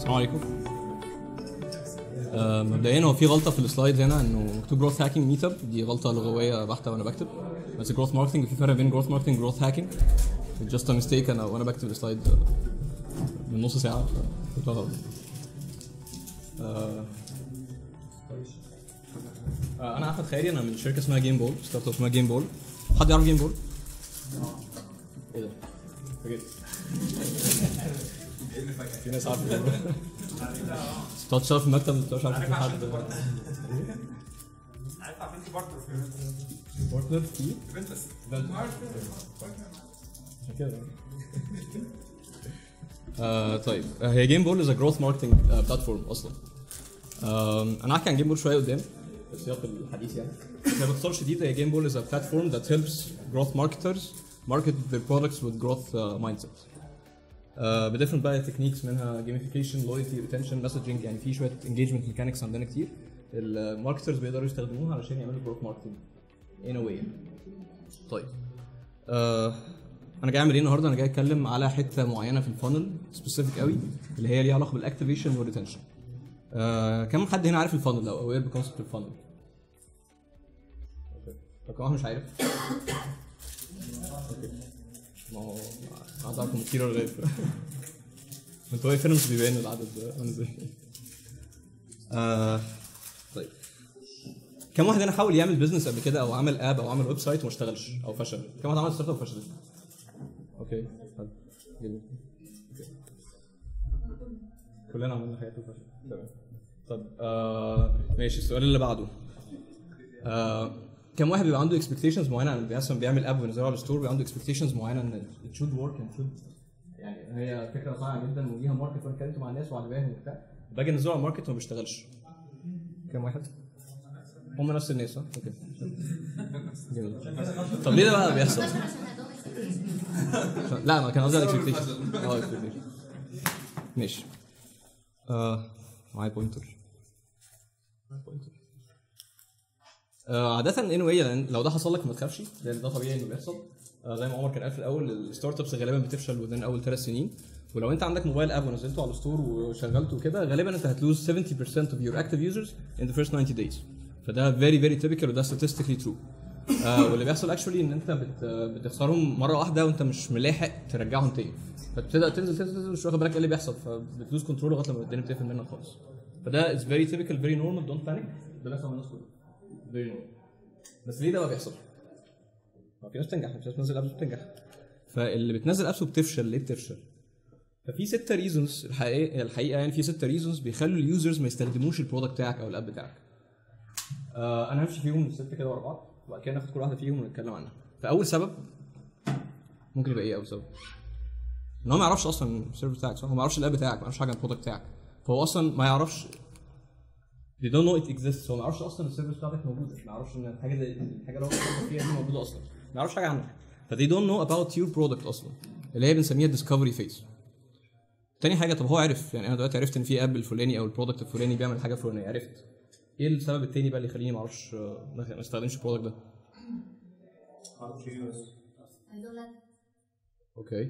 السلام عليكم آه، مبدئيا هو في غلطه في السلايد هنا انه مكتوب جروث هاكينج ميت اب دي غلطه لغويه بحته وانا بكتب بس جروث ماركتنج في فرق بين جروث ماركتنج وجروث هاكينج جاست ميستيك انا وانا بكتب السلايد آه، من نص ساعه فكنت غلط آه، آه، انا احمد خيري انا من شركه اسمها جيم بول ستارت اب اسمها جيم بول حد يعرف جيم بول؟ ايه ده؟ فاجئت. في ناس عارفه جيم بول تقعد تشتغل في المكتب انت مش عارف في حد عارف عارفين في بارتنر في بارتنر في فينتس عشان كده آه طيب آه، هي جيم بول از جروث ماركتنج بلاتفورم اصلا آم، انا هحكي عن جيم بول شويه قدام في سياق الحديث يعني هي باختصار شديد هي جيم بول از a platform that helps growth marketers market their products with growth uh, mindset آه بديفرنت بقى تكنيكس منها جيميفيكيشن لويالتي ريتنشن مسجنج يعني في شويه انجيجمنت ميكانكس عندنا كتير الماركترز بيقدروا يستخدموها علشان يعملوا جروث ماركتنج in a way طيب آه انا جاي اعمل ايه النهارده انا جاي اتكلم على حته معينه في الفانل سبيسيفيك قوي اللي هي ليها علاقه بالاكتيفيشن والريتنشن آه كم حد هنا عارف الفانل او اوير بكونسبت الفانل طب كم واحد مش عارف اوكي ما هو عايز اعرفكم كتير ولا ايه انتوا واقف هنا مش بيبان العدد ده عامل ازاي آه طيب كم واحد هنا حاول يعمل بيزنس قبل كده او عمل اب او عمل ويب سايت وما اشتغلش او فشل كم واحد عمل ستارت اب وفشل اوكي حلو جميل أوكي. كلنا عملنا حاجات وفشل تمام طب آه ماشي السؤال اللي بعده آه كم واحد بيبقى عنده اكسبكتيشنز معينه عن مثلا بيعمل اب وينزله على الستور بيبقى عنده اكسبكتيشنز معينه ان it should work and should يعني هي فكره صعبه جدا وليها ماركت وانا اتكلمت مع الناس وعجباهم وبتاع باجي انزله على الماركت وما بيشتغلش كم واحد؟ هم نفس الناس صح؟ اوكي جميل. طب ليه ده بقى بيحصل؟ لا ما كان قصدي على الاكسبكتيشن اه expectation. ماشي آه معايا بوينتر معايا بوينتر آه عادة ان واي لان لو ده حصل لك ما تخافش لان ده طبيعي انه بيحصل آه زي ما عمر كان قال في الاول الستارت ابس غالبا بتفشل وذين اول ثلاث سنين ولو انت عندك موبايل اب ونزلته على الستور وشغلته كده غالبا انت هتلوز 70% of your active users in the first 90 days فده very very typical وده statistically true آه واللي بيحصل اكشولي ان انت بت بتخسرهم مره واحده وانت مش ملاحق ترجعهم تاني فتبتدى تنزل تنزل تنزل مش واخد بالك ايه اللي بيحصل فبتلوز كنترول لغايه لما الدنيا بتقفل منك خالص فده is very typical very normal don't panic ده بيحصل مع الناس كلها very normal بس ليه ده ما بيحصل؟ ما في ناس بتنجح في ناس بتنزل ابس بتنجح فاللي بتنزل ابس وبتفشل ليه بتفشل؟ ففي ستة ريزونز الحقيقه الحقيقه يعني في ستة ريزونز بيخلوا اليوزرز ما يستخدموش البرودكت بتاعك او الاب بتاعك. آه انا همشي فيهم الستة كده ورا بعض وبعد كده ناخد كل واحده فيهم ونتكلم عنها. فاول سبب ممكن يبقى ايه اول سبب؟ ان هو ما يعرفش اصلا السيرفيس بتاعك صح؟ هو ما يعرفش الاب بتاعك ما يعرفش حاجه عن البرودكت بتاعك فهو اصلا ما يعرفش they don't know it exists هو ما يعرفش اصلا السيرفيس بتاعتك موجوده ما يعرفش ان الحاجه زي الحاجه اللي هو بيفكر فيها دي موجوده اصلا ما يعرفش حاجه عنها ف they don't know about your product اصلا اللي هي بنسميها discovery phase تاني حاجه طب هو عرف يعني انا دلوقتي عرفت ان في اب الفلاني او البرودكت الفلاني بيعمل حاجه فلانيه عرفت ايه السبب التاني بقى اللي يخليني ما اعرفش آه، ما استخدمش البرودكت ده اوكي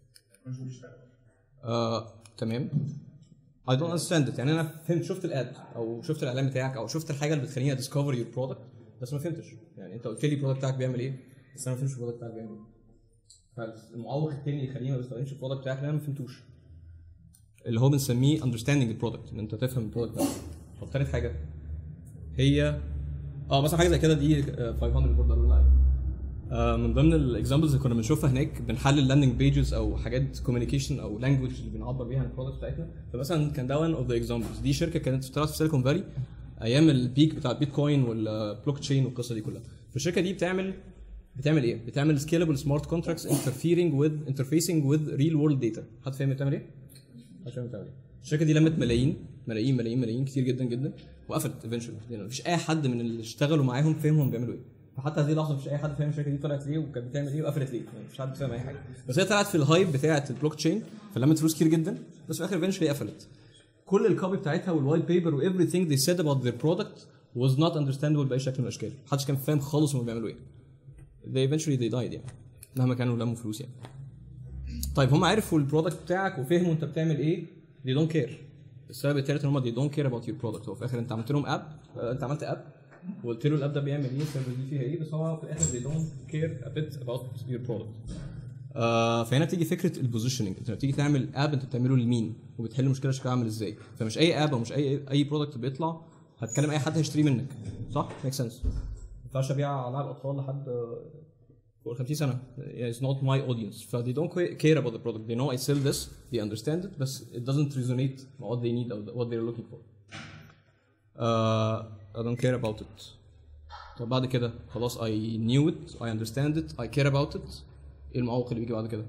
آه، تمام I don't understand it يعني انا فهمت شفت الاد او شفت الاعلان بتاعك او شفت الحاجه اللي بتخليني اديسكفر يور برودكت بس ما فهمتش يعني انت قلت لي البرودكت بتاعك بيعمل ايه بس انا ما فهمتش البرودكت بتاعك بيعمل ايه فالمعوق التاني اللي يخليني ما بستخدمش البرودكت بتاعك اللي انا ما فهمتوش اللي هو بنسميه understanding البرودكت ان انت تفهم البرودكت بتاعك طب تالت حاجه هي اه مثلا حاجه زي كده دي آه، 500 برضه قالوا لنا عليها. آه، من ضمن الاكزامبلز اللي كنا بنشوفها هناك بنحلل لاندنج بيجز او حاجات كوميونيكيشن او لانجوج اللي بنعبر بيها عن البرودكت بتاعتنا فمثلا كان ده one اوف ذا اكزامبلز دي شركه كانت اشتغلت في سيليكون فالي ايام البيك بتاع البيتكوين والبلوك تشين والقصه دي كلها فالشركه دي بتعمل بتعمل ايه؟ بتعمل سكيلبل سمارت كونتراكتس انترفيرنج وذ انترفيسنج وذ ريل وورلد داتا حد فاهم بتعمل ايه؟ حد فاهم بتعمل ايه؟ الشركه دي لمت ملايين ملايين ملايين ملايين كتير جدا جدا وقفلت ايفنشولي يعني مفيش اي حد من اللي اشتغلوا معاهم فهمهم بيعملوا ايه فحتى هذه اللحظه مفيش اي حد فاهم الشركه دي طلعت ليه وكانت بتعمل ايه وقفلت ليه يعني مفيش حد فاهم اي حاجه بس هي طلعت في الهايب بتاعه البلوك تشين فلمت فلوس كتير جدا بس في الاخر ايفنشولي قفلت كل الكوبي بتاعتها والوايت بيبر وايفري ثينج they said about their product was not understandable باي شكل من الاشكال محدش كان فاهم خالص هم بيعملوا ايه they eventually they died يعني مهما كانوا لموا فلوس يعني طيب هم عرفوا البرودكت بتاعك وفهموا انت بتعمل ايه they don't care السبب الثالث ان هم they don't care about your product هو في الاخر انت عملت لهم اب انت عملت اب وقلت له الاب ده بيعمل ايه السيرفيس دي فيها ايه بس هو في الاخر they don't care a bit about your product آه فهنا بتيجي فكره البوزيشننج انت لما بتيجي تعمل اب انت بتعمله لمين وبتحل مشكله شكلها عامل ازاي فمش اي اب او مش اي اي برودكت بيطلع هتكلم اي حد هيشتريه منك صح ميك سنس ما ينفعش ابيع العاب اطفال لحد آه، فوق 50 سنه it's not my audience ف they don't care about the product they know I sell this they understand it بس it doesn't resonate مع what they need or what they're looking for uh, I don't care about it طب بعد كده خلاص I knew it I understand it I care about it ايه المعوق اللي بيجي بعد كده؟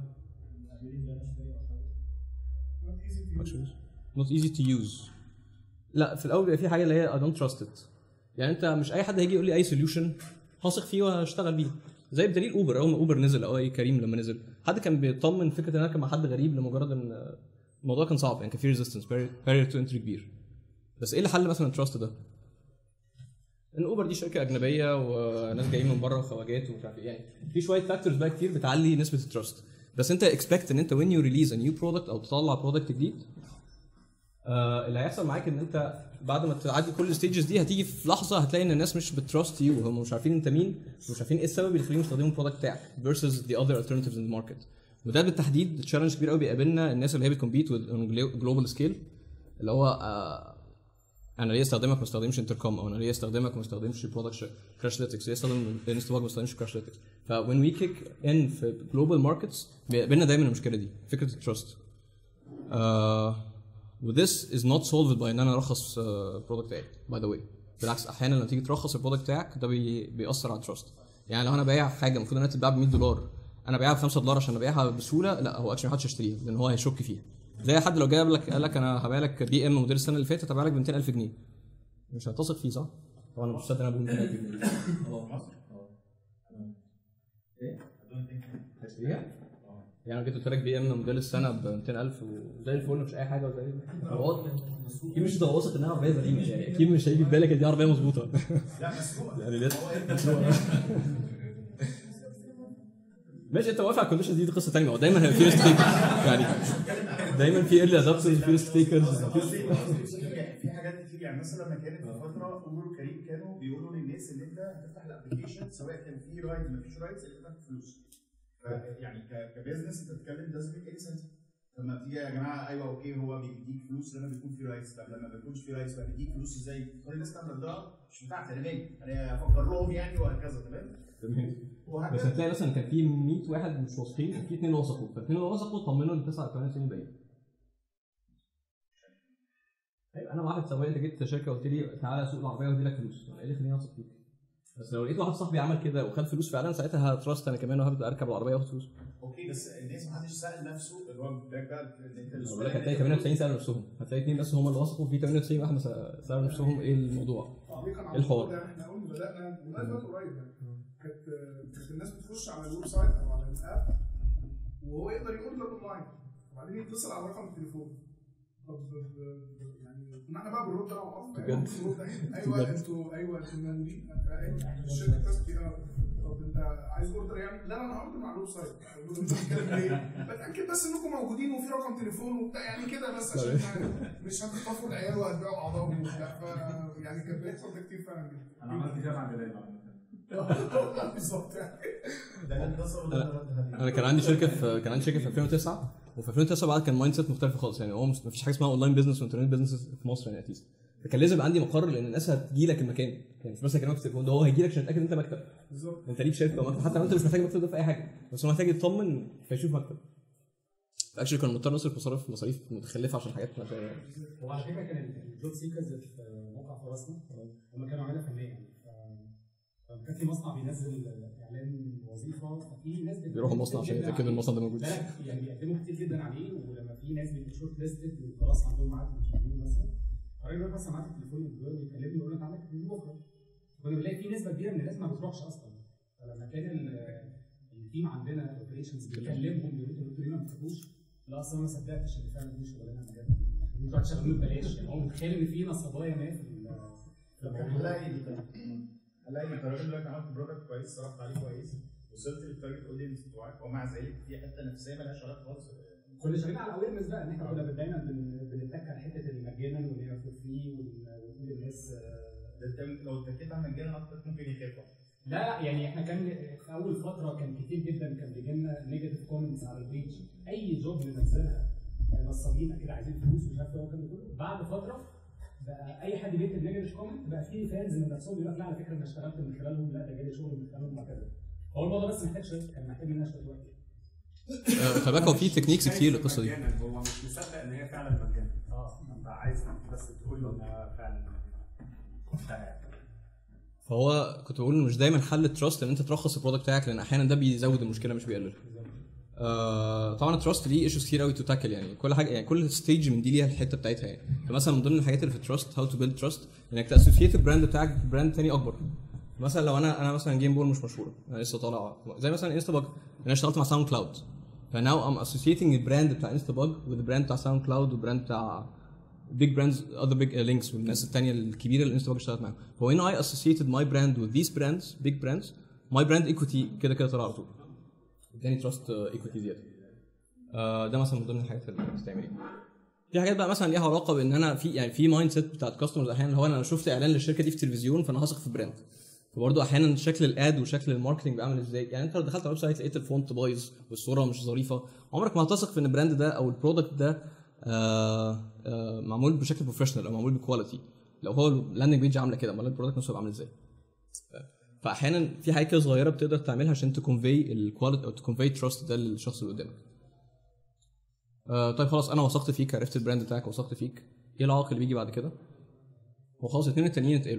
not easy to use لا في الاول بيبقى في حاجه اللي هي I don't trust it يعني انت مش اي حد هيجي يقول لي اي سوليوشن هثق فيه وهشتغل بيه زي بدليل اوبر اول ما اوبر نزل او اي كريم لما نزل حد كان بيطمن فكره ان انا اركب مع حد غريب لمجرد ان الموضوع كان صعب يعني كان في ريزيستنس بارير تو انتري كبير بس ايه اللي حل مثلا التراست ده؟ ان اوبر دي شركه اجنبيه وناس جايين من بره وخواجات ومش عارف ايه يعني في شويه فاكتورز بقى كتير بتعلي نسبه التراست بس انت اكسبكت ان انت وين يو ريليز ا نيو برودكت او تطلع برودكت جديد آه اللي هيحصل معاك ان انت بعد ما تعدي كل الستيجز دي هتيجي في لحظه هتلاقي ان الناس مش بتراست يو هم مش عارفين انت مين مش عارفين ايه السبب اللي يخليهم يستخدموا البرودكت بتاعك versus the other alternatives in the market وده بالتحديد تشالنج كبير قوي بيقابلنا الناس اللي هي بتكمبيت جلوبال سكيل اللي هو آه انا ليه استخدمك ما استخدمش انتركوم او انا ليه استخدمك وما استخدمش برودكت كراشليتكس ليه استخدم انستباج ما استخدمش كراشليتكس ف when we kick in في جلوبال ماركتس بيقابلنا دايما المشكله دي فكره التراست uh, وذس از نوت solved by ان انا ارخص برودكت بتاعي باي ذا واي بالعكس احيانا لما تيجي ترخص البرودكت بتاعك ده بي بيأثر على التراست يعني لو انا بايع حاجه المفروض انها تتباع ب 100 دولار انا بايعها ب 5 دولار عشان ابيعها بسهوله لا هو اكشلي ما حدش يشتريها لان هو هيشك فيها زي حد لو جاب لك قال لك انا هبيع لك بي ام موديل السنه اللي فاتت هبيع لك ب 200000 جنيه مش هتثق فيه صح؟ طبعا انا مش مصدق انا بقول 200000 جنيه ايه؟ هتشتريها؟ يعني لو جيت قلت لك بي ام موديل السنه ب 200000 وزي الفل مش اي حاجه وزي هو اكيد مش هتبقى واثق انها عربيه سليمه يعني اكيد مش هيجي في بالك ان دي عربيه مظبوطه لا مسروقه يعني لازم ماشي انت واقف على الكونديشنز دي دي قصه ثانيه هو دايما هيبقى في ريسك تيكرز يعني دايما في ايرلي ادابترز في ريسك تيكرز في حاجات كتير يعني مثلا لما كانت في فتره اوبر وكريم كانوا بيقولوا للناس ان انت هتفتح الابلكيشن سواء كان في رايد ما فيش رايدز اللي تاخد فلوس ف- يعني ك- كبزنس انت بتتكلم ده ميك اي سنس لما بتيجي يا جماعه ايوه اوكي هو بيديك فلوس لما بيكون في رايتس طب لما ما بيكونش في رايتس بقى بيديك فلوس ازاي؟ كل الناس تعمل ده مش بتاعتي انا مالي انا افكر لهم يعني وهكذا تمام؟ بس وهكذا هتلاقي مثلا كان في 100 واحد مش واثقين في اثنين وثقوا فالاثنين اللي وثقوا طمنوا ان 99 باقي طيب انا واحد سواق انت جيت شركه قلت لي تعالى سوق العربيه وادي لك فلوس ايه اللي يخليني اثق فيك؟ بس لو لقيت واحد صاحبي عمل كده وخد فلوس فعلا ساعتها هتراست انا كمان وهبدا اركب العربيه واخد فلوس اوكي بس الناس ما حدش سال نفسه اللي هو باك بقى ان انت بقول لك هتلاقي 98 سالوا نفسهم هتلاقي اثنين بس هم اللي وثقوا في 98 واحد ما سالوا نفسهم ايه الموضوع دي كان إيه الحوار؟ يعني احنا اول ما بدانا والله فات قريب يعني كانت كانت الناس بتخش على الويب سايت او على الاب وهو يقدر يوردر اونلاين وبعدين يتصل على رقم التليفون طب ب- يعني كنا احنا بقى بنرد انا وقفت بجد؟ أيوة، بنرد. ايوه انتوا ايوه انتوا المندوبين أيوة، الشركه تاسكي اه طب انت عايز اوردر يعني لا لا انا هوردر مع الويب سايت أقول له انت بتتكلم ليه؟ بتاكد بس انكم موجودين وفي رقم تليفون وبتاع يعني كده بس عشان يعني مش هتخطفوا العيال وهتبيعوا اعضائهم وبتاع ف يعني كان بيحصل ده كتير فعلا جدا انا عملت كده مع جلال بالظبط يعني ده كان تصل ولا ده رد انا كان عندي شركه في كان عندي شركه في 2009 وفي 2009 بعد كان مايند سيت مختلف خالص يعني هو مش- مفيش حاجه اسمها اونلاين بزنس وانترنت بزنس في مصر يعني اتليست فكان لازم يبقى عندي مقر لان الناس هتجي لك المكان يعني مش بس هكلمك في التليفون ده هو هيجي لك عشان يتاكد ان انت مكتب بالظبط انت ليك شركه ومكتب حتى لو انت مش محتاج مكتب ده في اي حاجه بس هو محتاج يطمن فيشوف مكتب اكشلي كان مضطر نصرف مصاريف مصاريف متخلفه عشان حاجات ما- هو على فكره كان الجوب سيكرز في موقع فرصنا هم كانوا عاملينها فنيه يعني ف- فكان في مصنع بينزل اعلان وظيفه ففي ناس بت- بيروحوا المصنع عشان جداً يتاكدوا ان عليه. المصنع ده موجود بالك يعني بيقدموا كتير جدا عليه ولما في ناس بيبقوا شورت ليستد وخلاص عندهم ميعاد انترفيو مثلا الراجل بيروح مثلا معاه التليفون يدور ويكلمني يقول له انت عندك انترفيو بكره كنا بنلاقي في نسبه كبيره من الناس ما بتروحش اصلا فلما كان ال- التيم عندنا الاوبريشنز بيكلمهم يقولوا انتوا ليه ما بتروحوش لا اصلا انا ما صدقتش ان فعلا دي شغلانه بجد انتوا هتشتغلوا ببلاش يعني هو متخيل ان في نصبايه ما في ال- في الموضوع هنلاقي هنلاقي انت راجل دلوقتي عملت برودكت كويس صرفت عليه كويس وصلت للتارجت اودينس بتوعك ومع ذلك في حته نفسيه مالهاش علاقه خالص كنا شغالين على الاويرنس بقى ان احنا كنا دايما بن- بنتك على حته المجانا واللي هي فور فري ونقول للناس آه، ده انت لو اتكيت على مجانا اكتر ممكن يخافوا لا لا يعني احنا كان في اول فتره كان كتير جدا كان بيجي لنا نيجاتيف كومنتس على البيج اي جوب بننزلها نصابين كده عايزين فلوس ومش عارف ايه والكلام ده كله بعد فتره بقى اي حد بيكتب نيجاتيف كومنت بقى في فانز من نفسهم يقول لك لا على فكره انا اشتغلت من خلالهم لا ده جالي شغل من خلالهم وهكذا هو الموضوع بس محتاج شويه كان محتاج مننا شويه وقت آه، خلي بالك هو في تكنيكس كتير للقصه دي مجانا، هو مش مصدق ان هي فعلا مجانا اه انت عايز بس تقول له انها فعلا مجانا فهو كنت بقول إنه مش دايما حل التراست ان انت ترخص البرودكت بتاعك لان احيانا ده بيزود المشكله مش بيقللها آه طبعا التراست ليه ايشوز كتير قوي تو تاكل يعني كل حاجه يعني كل ستيج من دي ليها الحته بتاعتها يعني فمثلا من ضمن الحاجات اللي في التراست هاو تو بيلد تراست انك تاسوسيت البراند بتاعك ببراند تاني اكبر مثلا لو انا انا مثلا جيم بول مش مشهوره انا لسه طالع زي مثلا انستا باج انا اشتغلت مع ساوند كلاود فناو ام اسوسيتنج البراند بتاع انستا باج والبراند بتاع ساوند كلاود والبراند بتاع بيج براندز اذر بيج لينكس والناس الثانيه الكبيره اللي انستا باج اشتغلت معاهم فهو ان اي اسوسيتد ماي براند with these brands big brands my brand equity كده كده طلع على طول اداني تراست ايكويتي زياده آه، ده مثلا من ضمن الحاجات اللي بتستعملها في حاجات بقى مثلا ليها علاقه بان انا في يعني في مايند سيت بتاعت كاستمرز احيانا اللي هو انا شفت اعلان للشركه دي في التلفزيون فانا هثق في البراند فبرضه احيانا شكل الاد وشكل الماركتنج بيبقى عامل ازاي يعني انت لو دخلت على الويب سايت لقيت الفونت بايظ والصوره مش ظريفه عمرك ما هتثق في ان البراند ده او البرودكت ده آه آه معمول بشكل بروفيشنال او معمول بكواليتي لو هو اللاندنج بيج عامله كده امال البرودكت نفسه هيبقى عامل ازاي فاحيانا في حاجات كده صغيره بتقدر تعملها عشان تكونفي الكواليتي او تكونفي تراست ده للشخص اللي قدامك آه طيب خلاص انا وثقت فيك عرفت البراند بتاعك وثقت فيك ايه العائق اللي بيجي بعد كده؟ هو خلاص الاثنين التانيين اتقالوا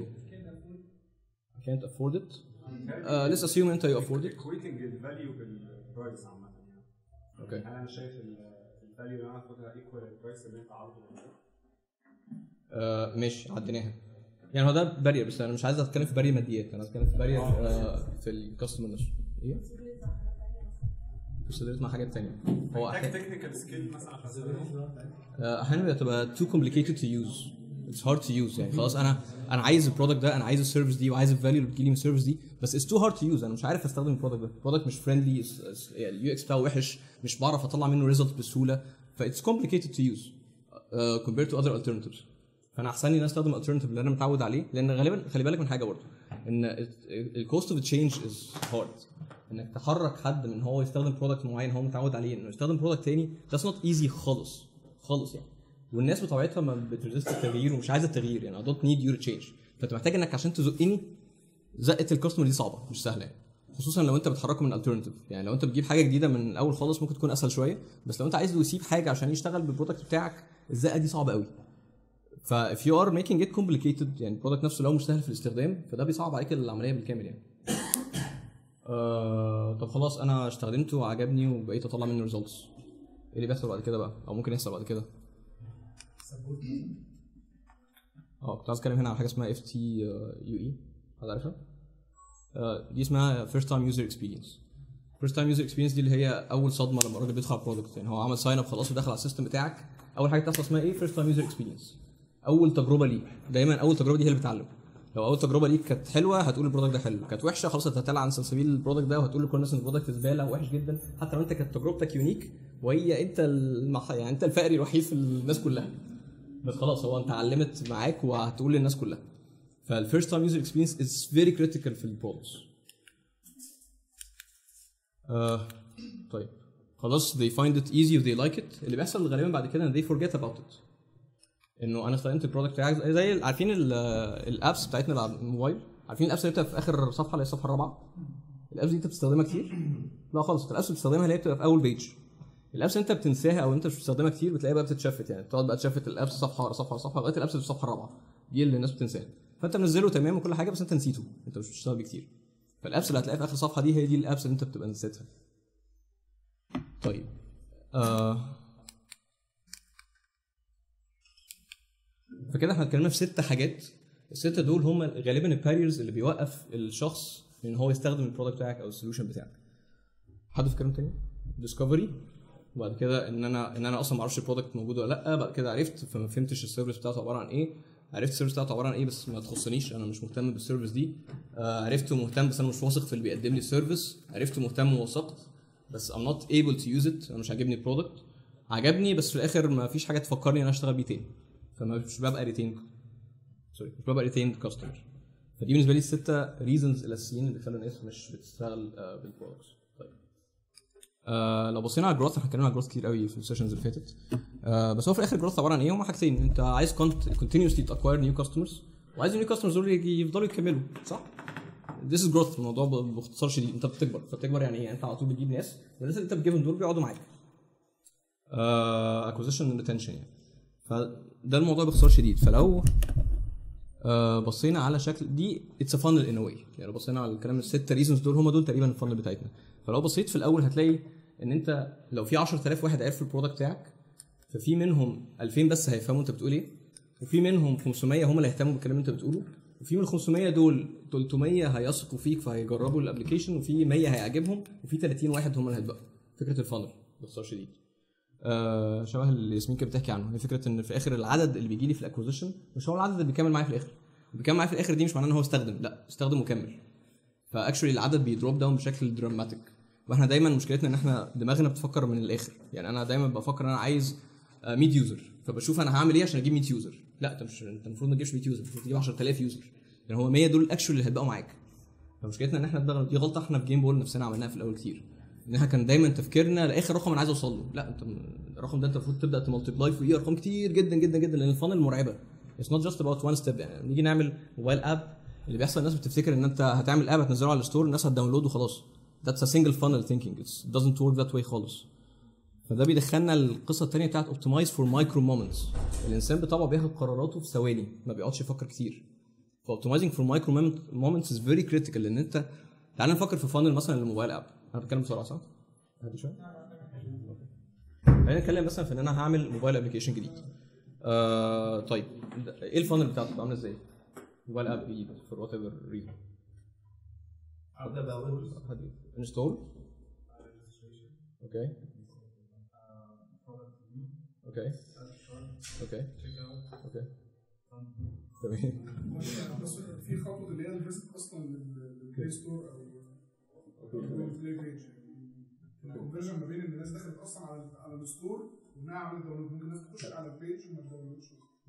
can't afford it uh, let's assume انت you afford it equating الفاليو بالبرايس عامه يعني اوكي هل انا شايف الفاليو اللي انا هاخدها ايكوال البرايس اللي انت عارضه آه ماشي عديناها يعني هو ده بارير بس انا مش عايز اتكلم في بارير ماديات انا عايز اتكلم في بارير آه في الكاستمر نفسه ايه؟ considered مع حاجات تانية هو محتاج أحيانا- تكنيكال سكيل مثلا عشان تستخدمه آه، احيانا بتبقى too complicated to use it's hard to use يعني خلاص انا انا عايز البرودكت ده انا عايز السيرفيس دي وعايز الفاليو اللي بتجيلي من السيرفيس دي بس it's too hard to use انا مش عارف استخدم البرودكت ده البرودكت مش فريندلي اليو اكس بتاعه وحش مش بعرف اطلع منه ريزلت بسهوله ف it's complicated to use uh, compared to other alternatives فانا احسن لي ان أنا استخدم الالترناتيف اللي انا متعود عليه لان غالبا خلي بالك من حاجه برضه ان الكوست اوف تشينج از هارد انك تحرك حد من هو يستخدم برودكت معين هو متعود عليه انه يستخدم برودكت تاني that's not easy خالص خالص يعني والناس بطبيعتها ما بتريزست التغيير ومش عايزه التغيير يعني I don't need you to change فانت محتاج انك عشان تزقني زقه الكاستمر دي صعبه مش سهله يعني خصوصا لو انت بتحركه من الترناتيف يعني لو انت بتجيب حاجه جديده من الاول خالص ممكن تكون اسهل شويه بس لو انت عايزه يسيب حاجه عشان يشتغل بالبرودكت بتاعك الزقه دي صعبه قوي ف if you are making it complicated يعني البرودكت نفسه لو مش سهل في الاستخدام فده بيصعب عليك العمليه بالكامل يعني آه طب خلاص انا استخدمته وعجبني وبقيت اطلع منه ريزلتس ايه اللي بيحصل بعد كده بقى او ممكن يحصل بعد كده اه كنت عايز اتكلم هنا على حاجه اسمها اف تي يو اي حد عارفها؟ آه، دي اسمها فيرست تايم يوزر اكسبيرينس فيرست تايم يوزر اكسبيرينس دي اللي هي اول صدمه لما الراجل بيدخل على البرودكت يعني هو عمل ساين اب خلاص ودخل على السيستم بتاعك اول حاجه بتحصل اسمها ايه فيرست تايم يوزر اكسبيرينس اول تجربه ليك دايما اول تجربه دي هي اللي بتعلم لو اول تجربه ليك كانت حلوه هتقول البرودكت ده حلو كانت وحشه خلاص هتتلع عن سلسبيل البرودكت ده وهتقول لكل الناس ان البرودكت زباله وحش جدا حتى لو انت كانت تجربتك يونيك وهي انت المح... يعني انت الفقري الوحيد في الناس كلها بس خلاص هو انت علمت معاك وهتقول للناس كلها فالفيرست تايم يوزر اكسبيرينس از فيري كريتيكال في البرودكتس آه طيب خلاص they find it easy و they like it اللي بيحصل غالبا بعد كده ان they forget about it انه انا استخدمت البرودكت بتاعك زي- زي عارفين ال- الابس بتاعتنا اللي على الموبايل عارفين الابس اللي بتبقى في اخر صفحه اللي هي الصفحه الرابعه الابس دي انت بتستخدمها كتير لا خالص انت الابس بتستخدمها اللي هي بتبقى في اول بيج الابس انت بتنساها او انت مش بتستخدمها كتير بتلاقيها بقى بتتشفت يعني تقعد بقى تشفت الابس صفحه ورا صفحه ورا صفحه لغايه الابس اللي في الصفحه الرابعه دي اللي الناس بتنساها فانت منزله تمام وكل حاجه بس انت نسيته انت مش بتشتغل بيه كتير فالابس اللي هتلاقيها في اخر صفحه دي هي دي الابس اللي انت بتبقى نسيتها طيب آه فكده احنا اتكلمنا في ست حاجات الستة دول هم غالبا الباريرز اللي بيوقف الشخص من ان هو يستخدم البرودكت بتاعك او السوليوشن بتاعك حد في كلام تاني ديسكفري وبعد كده ان انا ان انا اصلا ما اعرفش البرودكت موجود ولا لا بعد كده عرفت فما فهمتش السيرفيس بتاعته عباره عن ايه عرفت السيرفيس بتاعته عباره عن ايه بس ما تخصنيش انا مش مهتم بالسيرفيس دي آه عرفت ومهتم بس انا مش واثق في اللي بيقدم لي السيرفيس عرفت ومهتم ووثقت بس I'm not able to use it انا مش عاجبني البرودكت عجبني بس في الاخر ما فيش حاجه تفكرني ان انا اشتغل بيه تاني فما مش ببقى ريتين سوري مش ببقى ريتين كاستمر فدي بالنسبه لي السته ريزونز الاساسيين اللي بيخلوا الناس مش بتشتغل آه، بالبرودكتس طيب آه لو بصينا على الجروث احنا اتكلمنا على الجروث كتير قوي في السيشنز اللي فاتت آه بس هو في الاخر الجروث عباره عن ايه؟ هما حاجتين انت عايز كونتينيوسلي تاكواير نيو كاستمرز وعايز النيو كاستمرز دول يجي- يفضلوا يكملوا صح؟ This is growth الموضوع ب- باختصار شديد انت بتكبر فبتكبر يعني ايه؟ انت على طول بتجيب ناس والناس اللي انت بتجيبهم دول بيقعدوا معاك. اكوزيشن ريتنشن يعني فده الموضوع باختصار شديد فلو آه بصينا على شكل دي اتس ا فانل ان واي يعني لو بصينا على الكلام الست ريزونز دول هم دول تقريبا الفانل بتاعتنا فلو بصيت في الاول هتلاقي ان انت لو في 10000 واحد عرف البرودكت بتاعك ففي منهم 2000 بس هيفهموا انت بتقول ايه وفي منهم 500 هم اللي هيهتموا بالكلام اللي انت بتقوله وفي من ال 500 دول 300 هيثقوا فيك فهيجربوا الابلكيشن وفي 100 هيعجبهم وفي 30 واحد هم اللي هيتبقوا فكره الفانل باختصار شديد آه شبه اللي ياسمين كانت بتحكي عنه هي فكره ان في اخر العدد اللي بيجي لي في الاكوزيشن مش هو العدد اللي بيكمل معايا في الاخر اللي بيكمل معايا في الاخر دي مش معناه ان هو استخدم لا استخدم وكمل فاكشولي العدد بيدروب داون بشكل دراماتيك واحنا دايما مشكلتنا ان احنا دماغنا بتفكر من الاخر يعني انا دايما بفكر ان انا عايز آه، 100 يوزر فبشوف انا هعمل ايه عشان اجيب 100 يوزر لا انت مش انت المفروض ما تجيبش 100 يوزر المفروض تجيب 10000 يوزر يعني هو 100 دول الاكشولي اللي هيبقوا معاك فمشكلتنا ان احنا دماغنا دي غلطه احنا في جيم بول نفسنا عملناها في الاول كتير ان احنا كان دايما تفكيرنا لاخر رقم انا عايز اوصل له لا انت الرقم ده انت المفروض تبدا تملتبلاي فيه ارقام كتير جدا جدا جدا لان الفانل مرعبه اتس نوت جاست اباوت وان ستيب يعني نيجي نعمل موبايل اب اللي بيحصل الناس بتفتكر ان انت هتعمل اب هتنزله على الستور الناس هتداونلود وخلاص ذاتس ا سنجل فانل ثينكينج ات doesn't work that way خالص فده بيدخلنا القصه الثانيه بتاعت اوبتمايز فور مايكرو مومنتس الانسان بطبعه بياخد قراراته في ثواني ما بيقعدش يفكر كتير فاوبتمايزنج فور مايكرو مومنتس از فيري كريتيكال لان انت تعال نفكر في فانل مثلا للموبايل اب انا بتكلم بسرعه صح؟ هدي شويه خلينا نتكلم مثلا في ان انا هعمل موبايل ابلكيشن جديد آه طيب ده- ايه الفانل بتاعته بتبقى عامله ازاي؟ موبايل اب جديد فور وات ايفر ريزون ابدا باول انستول اوكي اوكي اوكي اوكي تمام بس في خطوه اللي هي الفيزيت اصلا لل- للبلاي ستور او البلاي بيج الكونفرجن ما بين ان الناس دخلت اصلا على على الستور وانها عملت داونلود ممكن الناس تخش على البيج وما تداونلودش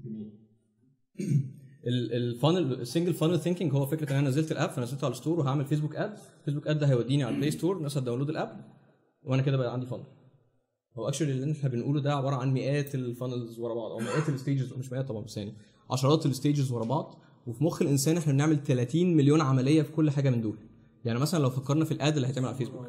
الفانل السنجل فانل ثينكينج هو فكره ان انا نزلت الاب فنزلته على الستور وهعمل فيسبوك اد فيسبوك اد ده هيوديني على البلاي ستور الناس هتداونلود الاب وانا كده بقى عندي فانل هو اكشولي اللي احنا بنقوله ده عباره عن مئات الفانلز ورا بعض او مئات الستيجز مش مئات طبعا بس يعني عشرات الستيجز ورا بعض وفي مخ الانسان احنا بنعمل 30 مليون عمليه في كل حاجه من دول يعني مثلا لو فكرنا في الاد اللي هيتعمل على فيسبوك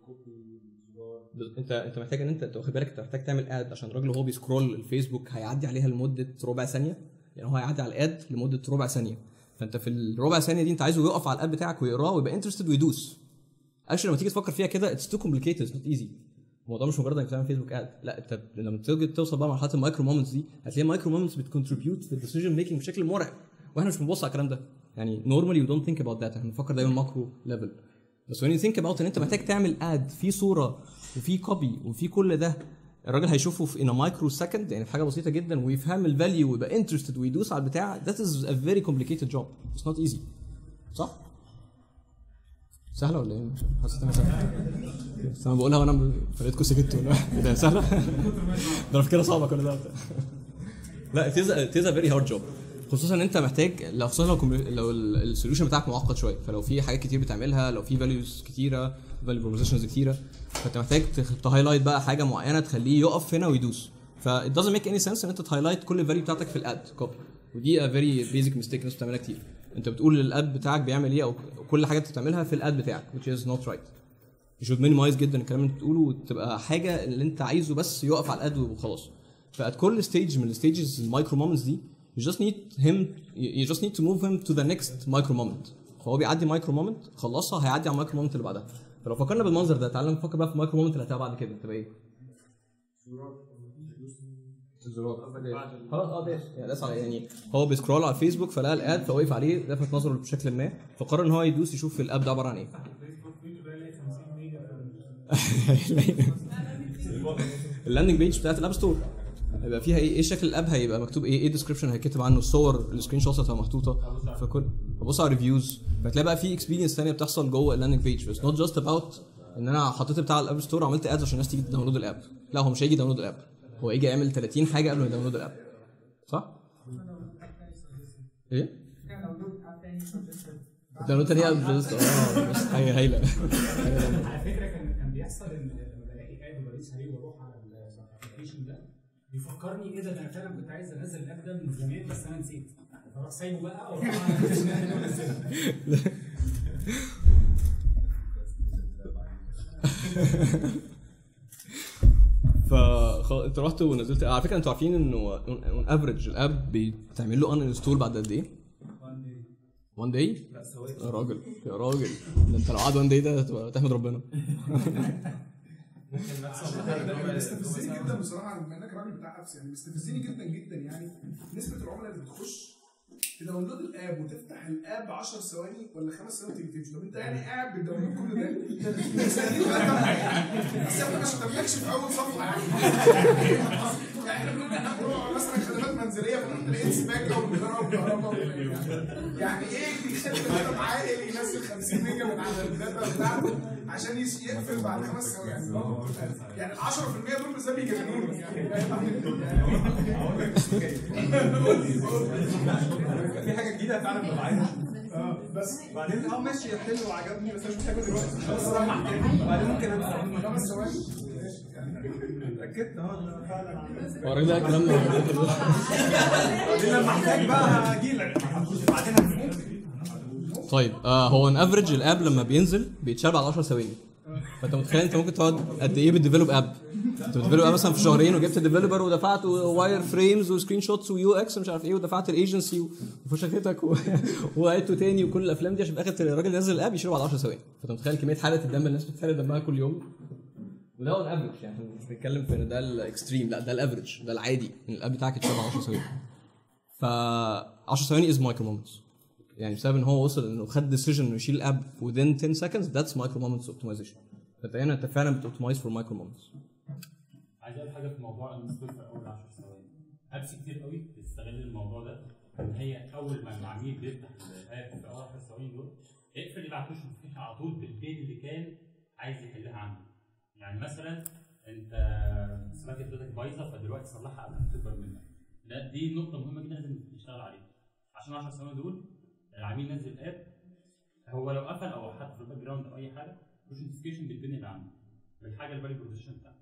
انت انت محتاج ان انت انت واخد بالك انت محتاج تعمل اد عشان الراجل وهو بيسكرول الفيسبوك هيعدي عليها لمده ربع ثانيه يعني هو هيعدي على الاد لمده ربع ثانيه فانت في الربع ثانيه دي انت عايزه يقف على الاد بتاعك ويقراه ويبقى انترستد ويدوس اكشلي لما تيجي تفكر فيها كده اتس تو كومبليكيتد نوت ايزي الموضوع مش مجرد انك تعمل فيسبوك اد لا انت لما تيجي توصل بقى مرحله المايكرو مومنتس دي هتلاقي المايكرو مومنتس بتكونتريبيوت في الديسيجن ميكنج بشكل مرعب واحنا مش بنبص على الكلام ده يعني نورمالي يو دونت ثينك اباوت ذات احنا بنفكر دايما ماكرو ليفل بس when you think about ان انت محتاج تعمل اد في صوره وفي كوبي وفي كل ده الراجل هيشوفه في in a micro second يعني في حاجه بسيطه جدا ويفهم الفاليو ويبقى interested ويدوس على البتاع that is a very complicated job it's not easy صح؟ سهله ولا ايه؟ حسيت انها سهله بس انا بقولها وانا فرقتكم سكتوا ولا ايه ده سهله؟ ده انا فاكرها صعبه كل ده لا it is a, it is a very hard job خصوصا ان انت محتاج لو خصوصا لو كومبل- لو السوليوشن بتاعك معقد شويه فلو في حاجات كتير بتعملها لو في فاليوز كتيره فاليو بروبوزيشنز كتيره فانت محتاج تهايلايت بقى حاجه معينه تخليه يقف هنا ويدوس ف it doesn't make any sense ان انت تهايلايت كل الفاليو بتاعتك في الاد كوبي ودي a very basic mistake الناس بتعملها كتير انت بتقول الاد بتاعك بيعمل ايه او كل حاجه انت بتعملها في الاد بتاعك which is not right you should minimize جدا الكلام اللي انت بتقوله وتبقى حاجه اللي انت عايزه بس يقف على الاد وخلاص فات كل ستيج من الستيجز المايكرو مومنتس دي you just need him you just need to move him to the next micro moment فهو بيعدي مايكرو مومنت خلصها هيعدي على المايكرو مومنت اللي بعدها فلو فكرنا بالمنظر ده تعالى نفكر بقى في المايكرو مومنت اللي هتبقى بعد كده تبقى ايه؟ الزرار خلاص اه داس يعني داس على يعني هو بيسكرول على الفيسبوك فلقى الاد فوقف عليه لفت نظره بشكل ما فقرر ان هو يدوس يشوف الاب ده عباره عن ايه اللاندنج بيج بتاعت الاب ستور هيبقى فيها ايه ايه شكل الاب هيبقى مكتوب ايه ايه الديسكربشن هيكتب عنه الصور السكرين شوتس هتبقى محطوطه فكل ببص على ريفيوز فتلاقي بقى في اكسبيرينس ثانيه بتحصل جوه اللاندنج بيج بس نوت جاست اباوت ان انا حطيت بتاع الاب ستور وعملت ادز عشان الناس تيجي تداونلود الاب لا هو مش هيجي يداونلود الاب هو يجي يعمل 30 حاجه قبل ما يداونلود الاب صح؟ ايه؟ داونلود تاني اب جست اه بس حاجه هايله على فكره كان كان بيحصل ان لما بلاقي اد ورئيس عليه واروح على الابلكيشن ده بيفكرني ايه ده ده انا فعلا كنت عايز انزل الاب ده من زمان بس انا نسيت فاروح سايبه بقى واروح على الابلكيشن ده وانزله ف انت رحت ونزلت على فكره انتوا عارفين انه اون افريج الاب بتعمل له ان انستول بعد قد ايه؟ 1 داي؟ يا راجل يا راجل ده انت لو قعد 1 داي ده هتبقى تحمد ربنا بيستفزني جدا بصراحه بما انك راجل بتاع ابس يعني بيستفزني جدا جدا يعني نسبه العملاء اللي بتخش تداونلود الاب وتفتح الاب 10 ثواني ولا 5 ثواني تيجي تمشي طب انت يعني قاعد بتداونلود كل ده مستنيين بقى كام حاجه بس احنا ما شتمناكش في اول صفحه يعني يعني احنا بنقول ان احنا بنروح مثلا خدمات منزليه بنروح نلاقي سباكه وبنجرب وكهرباء يعني ايه اللي يخلي بني ادم عاقل ينزل 50 ميجا من على الداتا بتاعته عشان يس- يقفل بعد خمس ثواني يعني برضه يعني ال 10% دول بالذات بيجننوني في حاجه جديده فعلا ببقى عايزها اه بس بعدين اه ماشي حلو وعجبني بس انا مش محتاجه دلوقتي خلاص راح تاني بعدين ممكن انسى خمس ثواني اتاكدت اه إن فعلا عملت. هو الراجل ده الكلام ده بعدين لما احتاج بقى هجي لك بعدين هنفوق. طيب آه هو ان افريج الاب لما بينزل بيتشال بعد 10 ثواني فانت متخيل انت ممكن تقعد قد ايه بتديفلوب اب انت بتديفلوب اب مثلا في شهرين وجبت ديفلوبر ودفعت واير فريمز وسكرين شوتس ويو اكس ومش عارف ايه ودفعت الايجنسي وفشختك و- وعدته تاني وكل الافلام دي عشان في الاخر الراجل نزل الاب يشيله بعد 10 ثواني فانت متخيل كميه حاله الدم اللي الناس بتحرق دمها كل يوم وده هو الافريج يعني إحنا مش بنتكلم في ان ده الاكستريم لا ده الافريج ده العادي ان الاب بتاعك يتشال بعد 10 ثواني ف 10 ثواني از مايكرو مومنتس يعني بسبب ان هو وصل انه خد ديسيجن انه يشيل الاب within 10 seconds that's micro moments optimization فانت هنا انت فعلا بتوبتمايز فور مايكرو مومنتس عايز اقول حاجه في موضوع الانستول في اول 10 ثواني ابس كتير قوي بتستغل الموضوع ده ان هي اول ما العميل بيفتح الاب في اول 10 ثواني دول اقفل يبعت له نوتيفيكيشن على طول بالبين اللي كان عايز يحلها عنده يعني مثلا انت سمعت بتاعتك بايظه فدلوقتي صلحها قبل ما تكبر منك ده دي نقطه مهمه جدا لازم تشتغل عليها عشان 10 ثواني دول العميل نزل الاب هو لو قفل او حط في الباك جراوند او اي حاجه مش نوتيفيكيشن بالبين اللي عنده بالحاجه الفالي بروبوزيشن بتاعته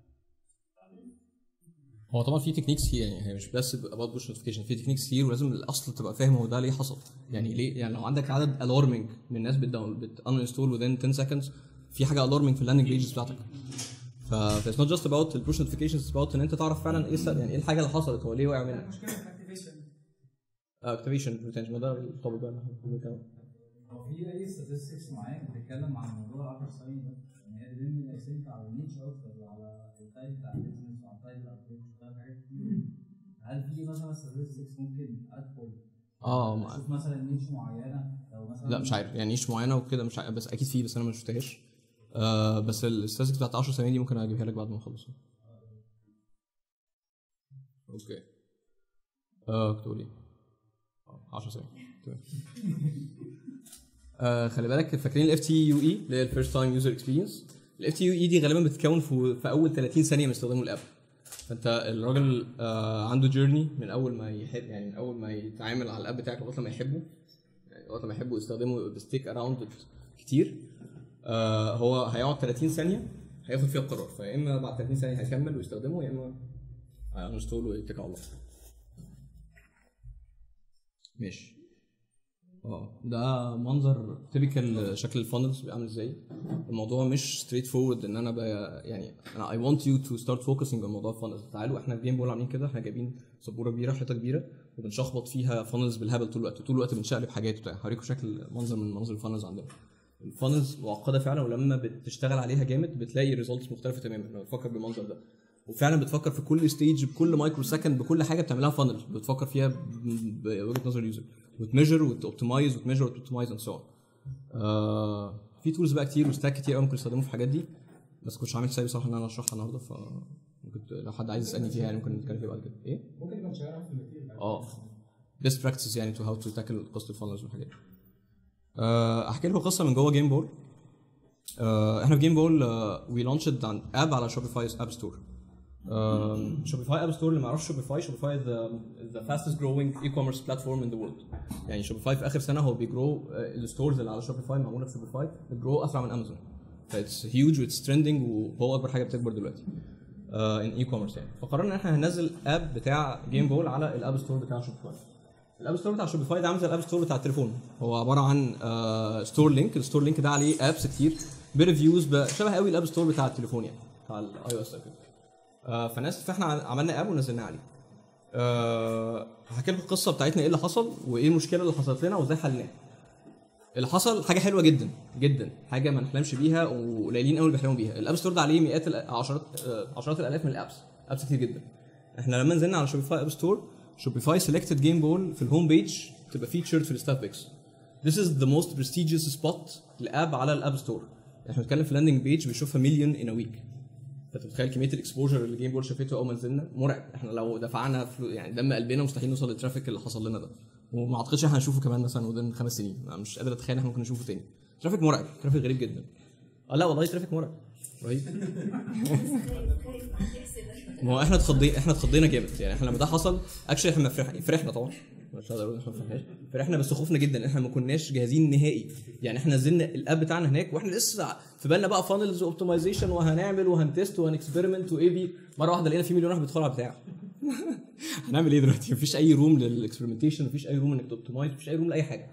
هو طبعا في تكنيكس كتير يعني هي مش بس اباوت بوش نوتيفيكيشن في تكنيكس كتير ولازم الاصل تبقى فاهم هو ده ليه حصل يعني ليه يعني لو عندك عدد الارمنج من الناس بتداون بت انستول within 10 seconds في حاجه الارمنج في اللاندنج بيجز بتاعتك ف اتس نوت جاست اباوت البوش نوتيفيكيشنز اباوت ان انت تعرف فعلا ايه الس- يعني ايه الحاجه اللي حصلت هو ليه وقع منك مشكله في الاكتيفيشن اكتيفيشن ريتنشن ما ده الطبيعي بقى اللي احنا بنتكلم. هو في اي statistics معين بتتكلم عن موضوع 10 ثواني ده؟ يعني هي دي اكسنت على النيتش اكتر وعلى التايب بتاع البيزنس وعلى التايب الابديت وعلى حاجات كتير هل في مثلا statistics ممكن ادخل اه ما- اشوف مثلا نيتش معينه لو مثلا لا مش عارف يعني ايش معينه وكده مش عارف بس اكيد في بس انا ما شفتهاش آه بس الاستاتيك بتاعت 10 ثواني دي ممكن اجيبها لك بعد ما اخلص اوكي اه كنت بقول ايه؟ آه، 10 ثواني تمام آه خلي بالك فاكرين الاف تي يو اي اللي هي الفيرست تايم يوزر اكسبيرينس الاف تي يو اي دي غالبا بتتكون في, في اول 30 ثانيه من استخدام الاب فانت الراجل آه عنده جيرني من اول ما يحب يعني من اول ما يتعامل على الاب بتاعك لغايه ما يحبه يعني وقت ما يحبوا يستخدموا بستيك اراوند كتير آه هو هيقعد 30 ثانيه هياخد فيها القرار فيا اما بعد 30 ثانيه هيكمل ويستخدمه يا اما هينستول ويتكل على الله ماشي اه ده منظر تيبيكال شكل الفانلز بيبقى عامل ازاي الموضوع مش ستريت فورورد ان انا بقى يعني انا اي ونت يو تو ستارت فوكسنج على موضوع الفانلز تعالوا احنا في جيم بول عاملين كده احنا جايبين سبوره كبيره حيطه كبيره وبنشخبط فيها فانلز بالهبل طول الوقت طول الوقت بنشقلب حاجات وبتاع هوريكم شكل منظر من منظر الفانلز عندنا الفانلز معقده فعلا ولما بتشتغل عليها جامد بتلاقي ريزلتس مختلفه تماما لما بتفكر بالمنظر ده وفعلا بتفكر في كل ستيج بكل مايكرو سكند بكل حاجه بتعملها فانل بتفكر فيها ب- بوجهه نظر اليوزر وتميجر وتوبتمايز وتميجر وتوبتمايز اند سو آه في تولز بقى كتير وستاك كتير قوي ممكن تستخدمه في الحاجات دي بس كنتش عامل حسابي صراحه ان انا اشرحها النهارده ف ممكن ت- لو حد عايز يسالني فيها يعني ممكن نتكلم فيها بعد كده ايه؟ ممكن نبقى نشيرها في الماتيريال اه بيست براكتس يعني تو هاو تو تاكل قصه الفانلز والحاجات دي آه، احكي لكم قصه من جوه جيم بول آه، احنا في جيم بول وي لانشد عن اب على شوبيفاي اب ستور شوبيفاي اب ستور اللي ما يعرفش شوبيفاي شوبيفاي ذا فاستست جروينج اي كوميرس بلاتفورم ان ذا وورلد يعني شوبيفاي في اخر سنه هو بيجرو الستورز اللي على شوبيفاي معموله في شوبيفاي بتجرو اسرع من امازون فاتس هيوج واتس ترندنج وهو اكبر حاجه بتكبر دلوقتي ان اي كوميرس يعني فقررنا ان احنا هننزل اب بتاع جيم بول على الاب ستور بتاع شوبيفاي الاب ستور بتاع شوبيفاي ده عامل زي الاب ستور بتاع التليفون هو عباره عن ستور لينك الستور لينك ده عليه ابس كتير بريفيوز شبه قوي الاب ستور بتاع التليفون يعني بتاع الاي او اس كده آه، فناس فاحنا عملنا اب ونزلناه عليه أه هحكي لكم القصه بتاعتنا ايه اللي حصل وايه المشكله اللي حصلت لنا وازاي حلناها اللي حصل حاجه حلوه جدا جدا حاجه ما نحلمش بيها وقليلين قوي اللي بيحلموا بيها الاب ستور ده عليه مئات الأ- عشرات آه، عشرات الالاف من الابس ابس كتير جدا احنا لما نزلنا على شوبيفاي اب ستور شوبيفاي سيلكتد جيم بول في الهوم بيج تبقى فيتشرد في الستات بيكس This is the most prestigious spot لاب على الاب ستور احنا بنتكلم في لاندنج بيج بيشوفها مليون ان ويك فانت متخيل كميه الاكسبوجر اللي جيم بول شافته اول ما نزلنا مرعب احنا لو دفعنا فلو يعني دم قلبنا مستحيل نوصل للترافيك اللي حصل لنا ده وما اعتقدش احنا هنشوفه كمان مثلا ودن خمس سنين انا مش قادر اتخيل احنا ممكن نشوفه تاني ترافيك مرعب ترافيك غريب جدا اه لا والله ترافيك مرعب رهيب ما هو احنا اتخضينا احنا اتخضينا جامد يعني احنا لما ده حصل اكشلي احنا فرح... فرحنا طبعا مش هقدر اقول إن احنا ما فرحناش فرحنا بس خوفنا جدا احنا ما كناش جاهزين نهائي يعني احنا نزلنا الاب بتاعنا هناك واحنا لسه في بالنا بقى فانلز واوبتمايزيشن وهنعمل وهنتست وهنكسبيرمنت واي بي مره واحده لقينا في مليون واحد بيدخلوا على البتاع هنعمل ايه دلوقتي مفيش اي روم للاكسبيرمنتيشن مفيش اي روم انك توبتمايز مفيش اي روم لاي حاجه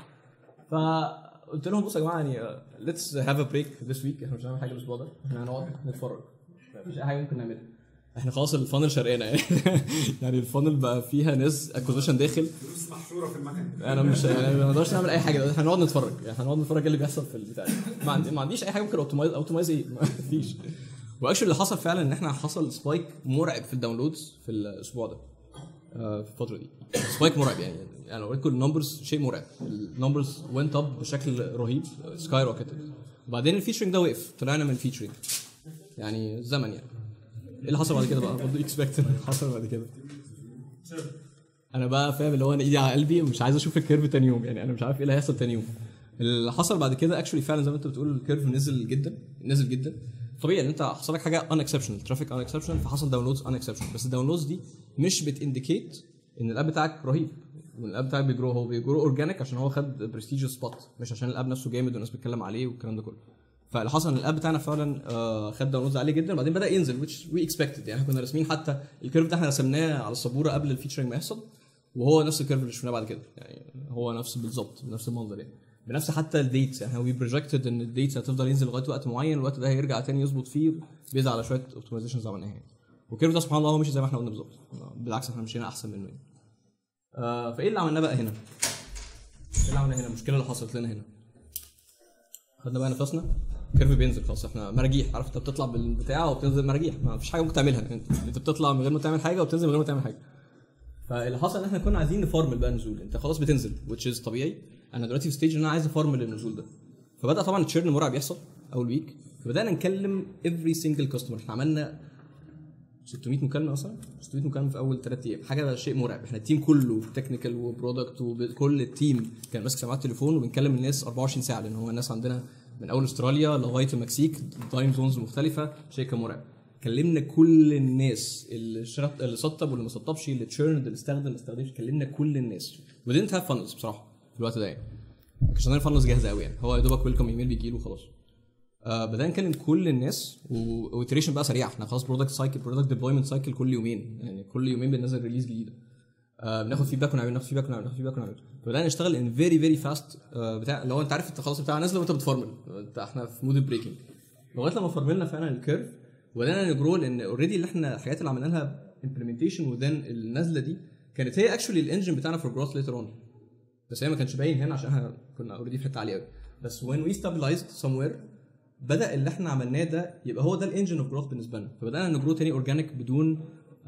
فقلت لهم بصوا يا جماعه يعني ليتس هاف ا بريك ذس ويك احنا مش هنعمل حاجه الاسبوع ده احنا هنقعد نتفرج مفيش اي حاجه ممكن نعملها احنا خلاص الفانل شرقانه يعني يعني الفانل بقى فيها ناس اكوزيشن داخل فلوس محشوره في المكان انا مش يعني ما نقدرش نعمل اي حاجه دلوقتي احنا هنقعد نتفرج يعني هنقعد نتفرج ايه اللي بيحصل في البتاع ده. ما, عندي ما عنديش اي حاجه ممكن اوتومايز اوتومايز ايه ما فيش واكشلي اللي حصل فعلا ان احنا حصل سبايك مرعب في الداونلودز في الاسبوع ده آه، في الفتره دي سبايك مرعب يعني يعني لو قلت لكم النمبرز شيء مرعب النمبرز went اب بشكل رهيب سكاي روكيت وبعدين الفيتشرنج ده وقف طلعنا من الفيتشرنج يعني الزمن يعني ايه اللي حصل بعد كده بقى؟ what do you expect اللي حصل بعد كده؟ انا بقى فاهم اللي هو انا ايدي على قلبي ومش عايز اشوف الكيرف تاني يوم يعني انا مش عارف ايه اللي هيحصل تاني يوم اللي حصل بعد كده اكشولي فعلا زي ما انت بتقول الكيرف نزل جدا نزل جدا طبيعي ان انت حصل لك حاجه ان اكسبشنال ترافيك ان اكسبشنال فحصل داونلودز ان اكسبشنال بس الداونلودز دي مش بتانديكيت ان الاب بتاعك رهيب وان الاب بتاعك بيجرو هو بيجرو اورجانيك عشان هو خد برستيجيوس سبوت مش عشان الاب نفسه جامد والناس بتتكلم عليه والكلام ده كله فاللي حصل ان الاب بتاعنا فعلا آه، خد داونلودز عاليه جدا وبعدين بدا ينزل which we expected يعني احنا كنا راسمين حتى الكيرف ده احنا رسمناه على السبوره قبل الفيتشرنج ما يحصل وهو نفس الكيرف اللي شفناه بعد كده يعني هو نفس بالظبط بنفس المنظر يعني بنفس حتى الديتس يعني وي بروجكتد ان الديتس هتفضل ينزل لغايه وقت معين الوقت ده هيرجع تاني يظبط فيه بيزد على شويه اوبتمايزيشنز عملناها يعني والكيرف ده سبحان الله هو مشي زي ما احنا قلنا بالظبط بالعكس احنا مشينا احسن منه يعني آه فايه اللي عملناه بقى هنا؟ ايه اللي عملناه هنا؟ المشكله اللي حصلت لنا هنا خدنا بقى نفسنا الكيرف بينزل خلاص احنا مراجيح عارف انت بتطلع بالبتاع وبتنزل مراجيح ما فيش حاجه ممكن تعملها انت انت بتطلع من غير ما تعمل حاجه وبتنزل من غير ما تعمل حاجه فاللي حصل ان احنا كنا عايزين نفارمل بقى نزول انت خلاص بتنزل which is طبيعي انا دلوقتي في ستيج ان انا عايز افارمل النزول ده فبدا طبعا التشيرن مرعب يحصل اول ويك فبدانا نكلم every single customer احنا عملنا 600 مكالمه مثلا 600 مكالمه في اول ثلاث ايام حاجه شيء مرعب احنا التيم كله تكنيكال وبرودكت وكل التيم كان ماسك سماعات تليفون وبنكلم الناس 24 ساعه لان هو الناس عندنا من اول استراليا لغايه المكسيك تايم زونز مختلفه شيء كان مرعب كلمنا كل الناس اللي شرط اللي سطب واللي ما سطبش اللي تشيرند اللي استخدم اللي ما استخدمش كلمنا كل الناس ودنت هاف فانلز بصراحه في الوقت ده يعني ما كانش عندنا فانلز جاهزه قوي يعني هو يا دوبك ويلكم ايميل بيجي له وخلاص آه بدأنا نكلم كل الناس وإتريشن بقى سريع احنا خلاص برودكت سايكل برودكت ديبلويمنت سايكل كل يومين يعني كل يومين بننزل ريليز جديده آه بناخد فيدباك ونعمل ناخد فيدباك ونعمل ناخد فيدباك ونعمل فبدأنا نشتغل ان فيري فيري فاست بتاع اللي هو انت عارف انت خلاص بتاع نازله وانت بتفرمل انت احنا في مود بريكنج لغايه لما فرملنا فعلا الكيرف وبدأنا نجرو لان اوريدي اللي احنا الحاجات اللي عملنا لها امبلمنتيشن وذن النازله دي كانت هي اكشولي الانجن بتاعنا فور جروث ليتر اون بس هي ما كانش باين هنا عشان احنا كنا اوريدي في حته عاليه قوي بس when we stabilized somewhere بدا اللي احنا عملناه ده يبقى هو ده الانجن اوف جروث بالنسبه لنا فبدانا نجرو تاني اورجانيك بدون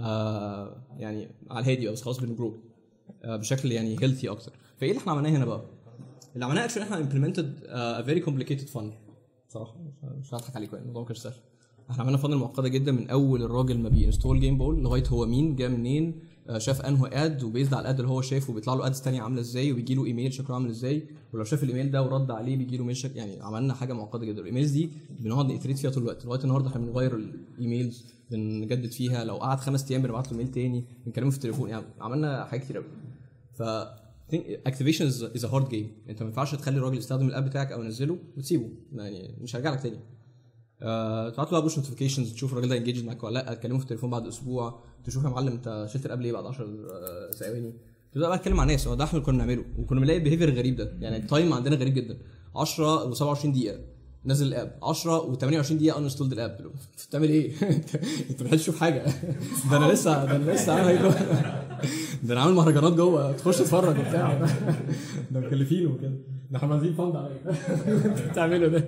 آه يعني على الهادي بقى، بس خلاص بنجرو آه بشكل يعني هيلثي اكتر فايه اللي احنا عملناه هنا بقى؟ اللي عملناه اكشلي احنا امبلمنتد ا فيري كومبليكيتد فن صراحه مش- مش هضحك عليكم يعني الموضوع ما كانش سهل احنا عملنا فن معقده جدا من اول الراجل ما بينستول جيم بول لغايه هو مين جه منين آه، شاف انه اد وبيزد على الاد اللي هو شافه بيطلع له ادز تانية عامله ازاي وبيجي له ايميل شكله عامل ازاي ولو شاف الايميل ده ورد عليه بيجي له ميل شك يعني عملنا حاجه معقده جدا الايميلز دي بنقعد نتريت فيها طول الوقت لغايه النهارده احنا بنغير الايميلز بنجدد فيها لو قعد خمس ايام بنبعت له ميل تاني بنكلمه في التليفون يعني عملنا حاجات كتير قوي ف اكتيفيشن از هارد جيم انت ما ينفعش تخلي الراجل يستخدم الاب بتاعك او ينزله وتسيبه يعني مش هيرجع لك تاني آه، تبعت له بقى بوش نوتيفيكيشنز تشوف الراجل ده انجيج معاك ولا لا تكلمه في التليفون بعد اسبوع تشوف يا معلم انت شلت الاب ليه بعد 10 آه، ثواني تبدا بقى تتكلم مع ناس هو ده احنا اللي كنا بنعمله وكنا بنلاقي البيهيفير غريب ده يعني التايم عندنا غريب جدا 10 و27 دقيقه نزل الاب 10 و28 دقيقه انستولد الاب انت بتعمل ايه؟ انت انت مش تشوف حاجه ده انا لسه ده انا لسه عامل جوه ده انا عامل مهرجانات جوه تخش تتفرج وبتاع ده مكلفينه وكده ده احنا عايزين فند عليا انت بتعمله ده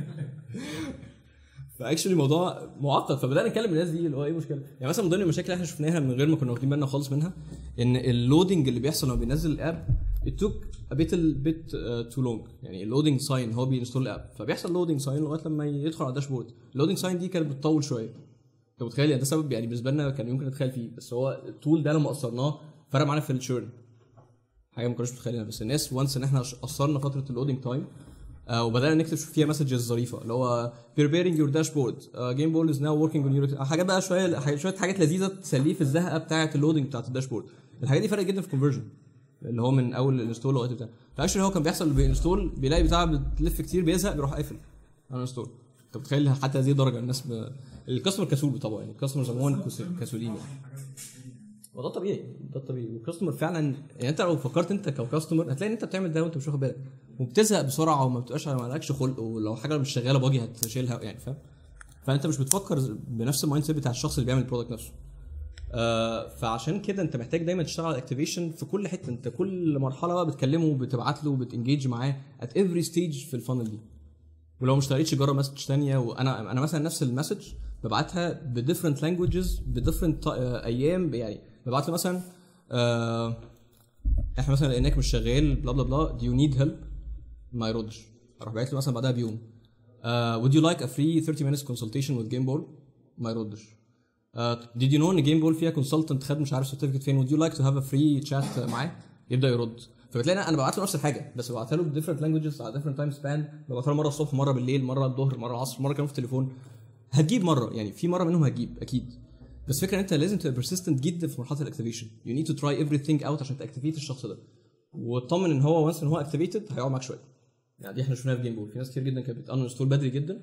فاكشلي الموضوع معقد فبدانا نكلم الناس دي اللي هو ايه المشكله يعني مثلا من ضمن المشاكل اللي احنا شفناها من غير ما كنا واخدين بالنا خالص منها ان اللودنج اللي بيحصل لما بينزل الاب it took a bit a bit uh, too long يعني اللودنج ساين هو بينستول الاب فبيحصل لودنج ساين لغايه لما يدخل على الداشبورد اللودنج ساين دي كانت بتطول شويه انت متخيل يعني ده سبب يعني بالنسبه لنا كان يمكن نتخيل فيه بس هو التول ده لما قصرناه فرق معانا في الشيرن حاجه ما كناش متخيلينها بس الناس وانس ان احنا قصرنا فتره اللودنج تايم آه وبدانا نكتب فيها مسجز ظريفه اللي هو preparing your dashboard جيم بول از ناو working on your حاجات بقى شويه حاجات- شويه حاجات لذيذه تسليه في الزهقه بتاعه اللودنج بتاعه الداشبورد الحاجات دي فرقت جدا في الكونفرجن اللي هو من اول الانستول لغايه بتاع فاكشلي هو كان بيحصل اللي بينستول بيلاقي بتاع بتلف كتير بيزهق بيروح قافل انا انستول انت متخيل حتى هذه الدرجه الناس ب... الكاستمر كسول بطبعه يعني الكاستمر عموما كس- كسولين يعني وده طبيعي ده طبيعي والكاستمر فعلا يعني انت لو فكرت انت ككاستمر هتلاقي ان انت بتعمل ده وانت مش واخد بالك وبتزهق بسرعه وما بتبقاش ما لكش خلق ولو حاجه مش شغاله باجي هتشيلها يعني فاهم فانت مش بتفكر بنفس المايند سيت بتاع الشخص اللي بيعمل البرودكت نفسه آه فعشان كده انت محتاج دايما تشتغل على الاكتيفيشن في كل حته انت كل مرحله بقى بتكلمه بتبعت له بتنجيج معاه ات افري ستيج في الفانل دي ولو مش اشتريتش جرب مسج تانية وانا انا مثلا نفس المسج ببعتها بديفرنت لانجوجز بديفرنت ايام يعني ببعت له مثلا آه احنا مثلا لقيناك مش شغال بلا بلا بلا do you need help ما يردش اروح باعت له مثلا بعدها بيوم uh, would you like a free 30 minutes consultation with game ball ما يردش uh, did you know ان جيم بول فيها كونسلتنت خد مش عارف سيرتيفيكت فين would you like to have a free chat معاه يبدا يرد فبتلاقي انا ببعت له نفس الحاجه بس ببعتها له بديفرنت لانجوجز على ديفرنت تايم سبان ببعتها له مره الصبح مره بالليل مره الظهر مره العصر مره كمان في التليفون هتجيب مره يعني في مره منهم هتجيب اكيد بس فكره ان انت لازم تبقى persistent جدا في مرحله الاكتيفيشن يو نيد تو تراي everything اوت عشان تاكتيفيت الشخص ده وتطمن ان هو وانس ان هو اكتيفيتد هيقعد معاك شويه يعني دي احنا شفناها في جيم بول في ناس كتير جدا كانت بتانستول بدري جدا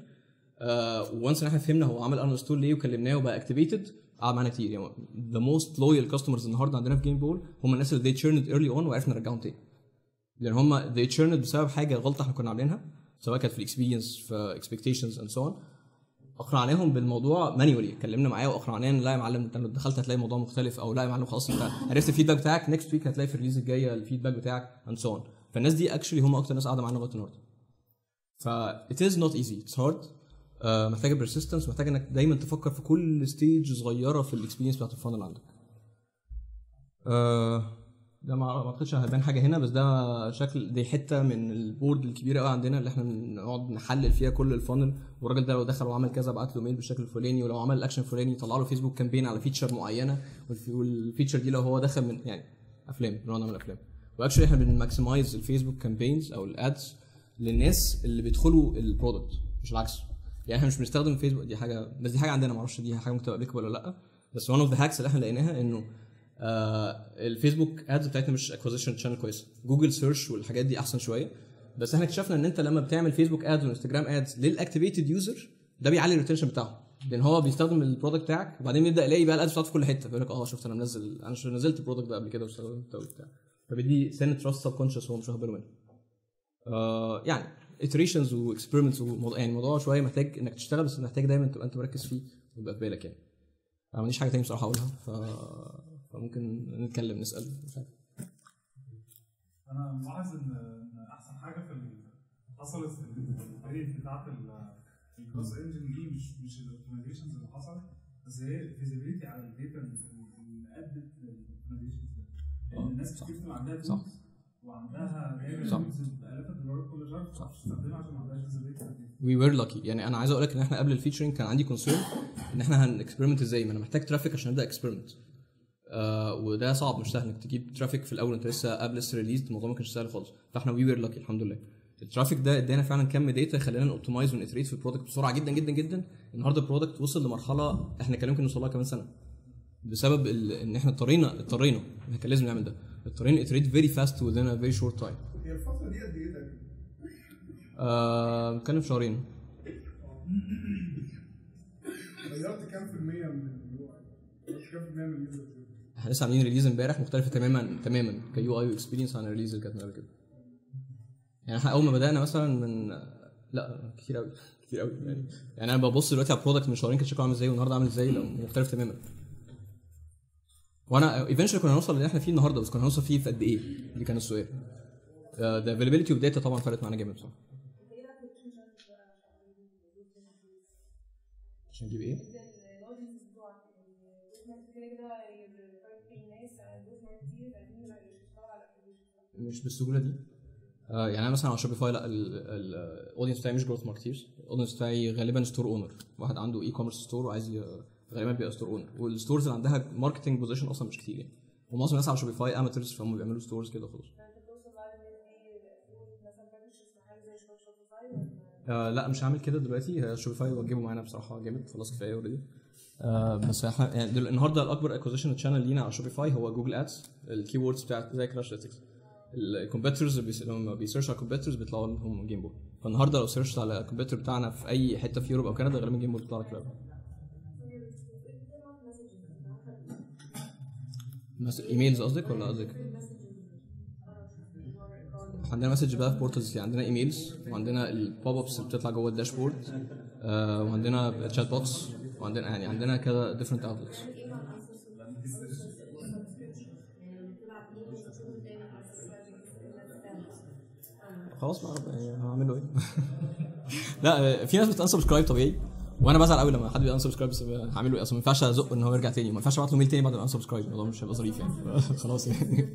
آه وانس ان احنا فهمنا هو عمل انستول ليه وكلمناه وبقى اكتيفيتد قعد معانا كتير يعني ذا موست لويال كاستمرز النهارده عندنا في جيم بول هم الناس اللي they churned early on وعرفنا نرجعهم تاني لان هم they churned بسبب حاجه غلطه احنا كنا عاملينها سواء كانت في الاكسبيرينس في expectations and so on اقنعناهم بالموضوع مانيولي اتكلمنا معاه واقنعناه ان لا يا معلم انت لو دخلت هتلاقي الموضوع مختلف او لا يا معلم خلاص انت عرفت الفيدباك بتاعك نكست ويك هتلاقي في الريليز الجايه الفيدباك بتاعك اند سو اون فالناس دي اكشلي هم اكتر ناس قاعده معانا لغايه النهارده ف it is not easy it's hard آه محتاجه persistence محتاجه انك دايما تفكر في كل ستيج صغيره في الاكسبيرينس بتاعت الفانل عندك آه ده ما ما اعتقدش هيبان حاجه هنا بس ده شكل دي حته من البورد الكبيره قوي عندنا اللي احنا بنقعد نحلل فيها كل الفانل والراجل ده لو دخل وعمل كذا بعت له ميل بالشكل الفلاني ولو عمل الاكشن الفلاني طلع له فيسبوك كامبين على فيتشر معينه والف- والفيتشر دي لو هو دخل من يعني افلام بنقعد نعمل افلام واكشلي احنا بنماكسمايز الفيسبوك كامبينز او الادز للناس اللي بيدخلوا البرودكت مش العكس يعني احنا مش بنستخدم فيسبوك دي حاجه بس دي حاجه عندنا معرفش دي حاجه ممكن تبقى applicable ولا لا بس one اوف ذا هاكس اللي احنا لقيناها انه آه الفيسبوك ادز بتاعتنا مش اكوزيشن شانل كويسه جوجل سيرش والحاجات دي احسن شويه بس احنا اكتشفنا ان انت لما بتعمل فيسبوك ادز وانستجرام ادز للاكتيفيتد يوزر ده بيعلي الريتنشن بتاعه لان هو بيستخدم البرودكت بتاعك وبعدين بيبدا يلاقي بقى الادز بتاعته في كل حته فيقول لك اه شفت انا منزل انا شو- نزلت البرودكت ده قبل كده واستخدمته وبتاع فبيدي سنه تراست سب كونشس هو مش واخد باله منه آه يعني iterations واكسبيرمنتس يعني الموضوع شويه محتاج انك تشتغل بس محتاج دايما تبقى انت مركز فيه ويبقى في بالك يعني انا ما عنديش حاجه تانية بصراحه اقولها ف... فممكن نتكلم نسال مش عارف انا ملاحظ ان إن احسن حاجه في ال- حصلت في البريد بتاعت الكروس انجن دي مش مش الاوبتمايزيشنز اللي حصلت بس هي الفيزيبيليتي على الداتا اللي ادت للاوبتمايزيشنز ده لان الناس صح. كتير بتبقى عندها صح. tools وعندها جايبه صح. tools بالاف الدولارات كل شهر صح. تستخدمها عشان ما عندهاش فيزيبيليتي وي وير لاكي يعني انا عايز اقول لك ان احنا قبل الفيتشرنج كان عندي كونسيرن ان احنا هنكسبيرمنت ازاي ما انا محتاج ترافيك عشان ابدا اكسبيرمنت آه وده صعب مش سهل انك تجيب ترافيك في الاول انت لسه قبل لسه ريليز الموضوع ما كانش سهل خالص فاحنا وي وير لاكي الحمد لله الترافيك ده ادانا فعلا كم داتا خلانا نوبتمايز ونتريت في البرودكت بسرعه جدا جدا جدا النهارده البرودكت وصل لمرحله احنا كان ممكن نوصل لها كمان سنه بسبب ال- ان احنا اضطرينا اضطرينا احنا كان لازم نعمل ده اضطرينا اتريت فيري فاست within a very short time هي الفتره دي قد ايه تقريبا؟ آه بنتكلم في شهرين غيرت كام في المية من اليو اي؟ غيرت كام في المية من اليوزر احنا لسه عاملين ريليز امبارح مختلفه تماما تماما كيو اي واكسبيرينس عن الريليز اللي كانت من قبل كده يعني احنا اول ما بدانا مثلا من لا كتير قوي كتير قوي يعني يعني انا ببص دلوقتي على البرودكت من شهرين كان شكله عامل ازاي والنهارده عامل ازاي لا مختلف تماما وانا ايفنشولي كنا هنوصل اللي احنا فيه النهارده بس كنا هنوصل فيه في قد ايه؟ دي كان السؤال. ذا افيلابيلتي اوف داتا طبعا فرقت معانا جامد بصراحه. عشان نجيب ايه؟ مش بالسهوله دي آه يعني انا مثلا على شوبيفاي لا الاودينس بتاعي مش جروث ماركتيرز الاودينس بتاعي غالبا ستور اونر واحد عنده اي كوميرس ستور وعايز ي- غالبا بيبقى ستور اونر والستورز اللي عندها ماركتنج بوزيشن اصلا مش كتير يعني ومعظم الناس على شوبيفاي اماتورز فهم بيعملوا ستورز كده خلاص آه لا مش هعمل كده دلوقتي هي شوبيفاي وجبوا معانا بصراحه جامد خلاص كفايه اوريدي آه بس احنا يعني دل- النهارده الاكبر اكوزيشن تشانل لينا على شوبيفاي هو جوجل ادز الكي ووردز بتاعت زي كراش اتكس الكومبيترز لما بيسيرش على الكومبيترز بيطلعوا لهم جيم بول فالنهارده لو سيرشت على الكومبيتر بتاعنا في اي حته في يوروب او كندا غالبا جيم بول بيطلع لك في الأول. مس... ايميلز قصدك ولا قصدك؟ عندنا مسج بقى في بورتالز عندنا ايميلز وعندنا البوب ابس اللي بتطلع جوه الداشبورد آه وعندنا تشات بوتس وعندنا يعني عندنا كذا ديفرنت اوتلتس خلاص بقى يعني هعمل له ايه؟ لا في ناس بتانسبسكرايب طبيعي وانا بزعل قوي لما حد بيانسبسكرايب بس هعمل له ايه اصلا ما ينفعش ازق ان هو يرجع تاني ما ينفعش ابعت له ميل تاني بعد ما انسبسكرايب الموضوع مش هيبقى ظريف يعني خلاص يعني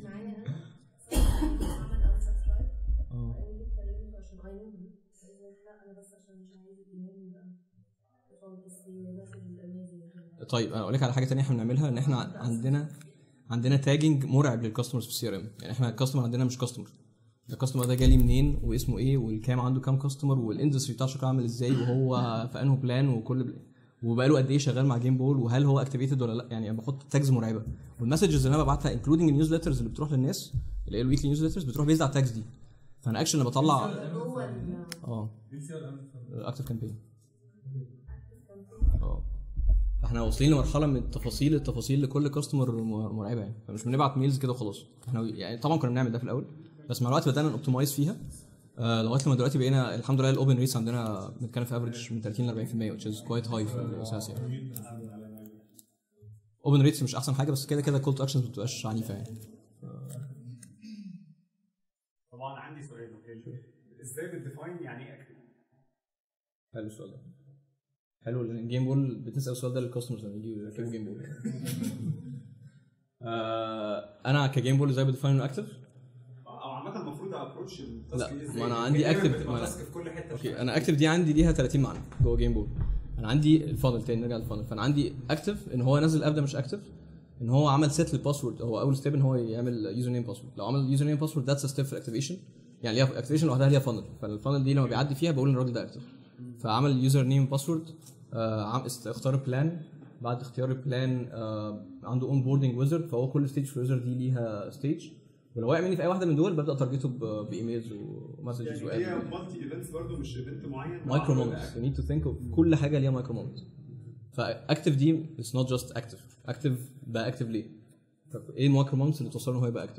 طيب انا اقول لك على حاجه تانية احنا بنعملها ان احنا عندنا عندنا تاجنج مرعب للكاستمرز في السي ار ام يعني احنا الكاستمر عندنا مش كاستمر الكاستمر ده جالي منين واسمه ايه والكام عنده كام كاستمر والاندستري بتاعه شكله عامل ازاي وهو في انه بلان وكل بل... وبقاله قد ايه شغال مع جيم بول وهل هو اكتيفيتد ولا لا يعني انا بحط تاجز مرعبه والمسجز اللي انا ببعتها انكلودنج النيوز ليترز اللي بتروح للناس اللي هي الويكلي نيوز ليترز بتروح بيزد على التاجز دي فانا اكشن لما بطلع اه اكتف كامبين اه فاحنا واصلين لمرحله من التفاصيل التفاصيل لكل كاستمر مرعبه يعني فمش بنبعت ميلز كده وخلاص احنا يعني طبعا كنا بنعمل ده في الاول بس مع الوقت بدانا نوبتمايز فيها آه لغايه لما دلوقتي بقينا الحمد لله الاوبن ريتس عندنا بنتكلم في افريج من 30 ل 40% which is quite high في الاساس يعني اوبن ريتس مش احسن حاجه بس كده كده كول تو اكشنز ما بتبقاش عنيفه يعني طبعا عندي سؤال ازاي بتديفاين يعني ايه اكتف؟ حلو السؤال ده حلو الجيم بول بتسال السؤال ده للكاستمرز لما يجوا يركبوا جيم بول آه انا كجيم بول ازاي بديفاين اكتف او عامه المفروض ابروتش لا ما انا عندي اكتف ما تاسك في كل حته اوكي انا اكتف دي عندي ليها 30 معنى جوه جيم بول انا عندي الفانل تاني نرجع للفانل فانا عندي اكتف ان هو نزل الاب ده مش اكتف ان هو عمل سيت للباسورد هو اول ستيب ان هو يعمل يوزر نيم باسورد لو عمل يوزر نيم باسورد ذاتس ستيب في الاكتيفيشن يعني ليها اكتيفيشن لوحدها ليها فانل فالفانل دي لما بيعدي فيها بقول ان الراجل ده اكتف فعمل يوزر نيم باسورد اختار البلان بعد اختيار البلان آه عنده اون بوردنج ويزرد فهو كل ستيج في الويزرد دي ليها ستيج ولو وقع مني في اي واحده من دول ببدا تارجته ب- بايميلز ومسجز يعني هي مالتي ايفنتس برضه مش ايفنت معين مايكرو مومنتس يو نيد تو ثينك اوف كل حاجه ليها مايكرو مومنت فاكتف دي اتس نوت جاست اكتف اكتف بقى اكتف ليه؟ طب ايه المايكرو مومنتس اللي توصله ان هو يبقى اكتف؟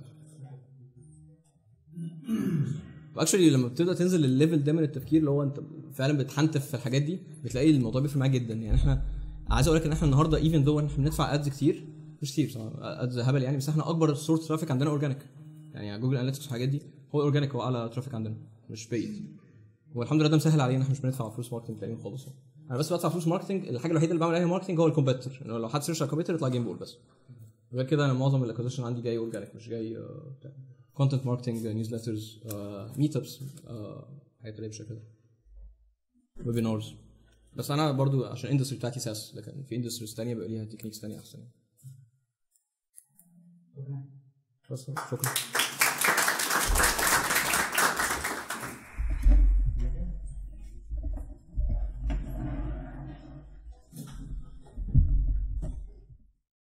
واكشولي لما بتبدا تنزل للليفل ده من التفكير اللي هو انت فعلا بتحنتف في الحاجات دي بتلاقي الموضوع بيفرق معاك جدا يعني احنا عايز اقول لك ان احنا النهارده ايفن ذو احنا بندفع ادز كتير مش كتير صراحه ادز هبل يعني بس احنا اكبر سورس ترافيك عندنا اورجانيك يعني جوجل اناليتكس والحاجات دي هو اورجانيك هو اعلى ترافيك عندنا مش بيد والحمد لله ده مسهل علينا احنا مش بندفع فلوس ماركتنج تقريبا خالص يعني. انا بس بدفع فلوس ماركتنج الحاجه الوحيده اللي بعمل عليها ماركتنج هو الكومبيتر انه لو حد سيرش على الكمبيوتر يطلع جيم بول بس غير كده انا معظم الاكوزيشن عندي جاي اورجانيك مش جاي كونتنت ماركتنج نيوزليترز ميت ابس حاجات اللي بالشكل ده ويبينارز بس انا برضو عشان الاندستري بتاعتي ساس لكن في اندستريز ثانيه بيبقى ليها تكنيكس ثانيه احسن بس شكرا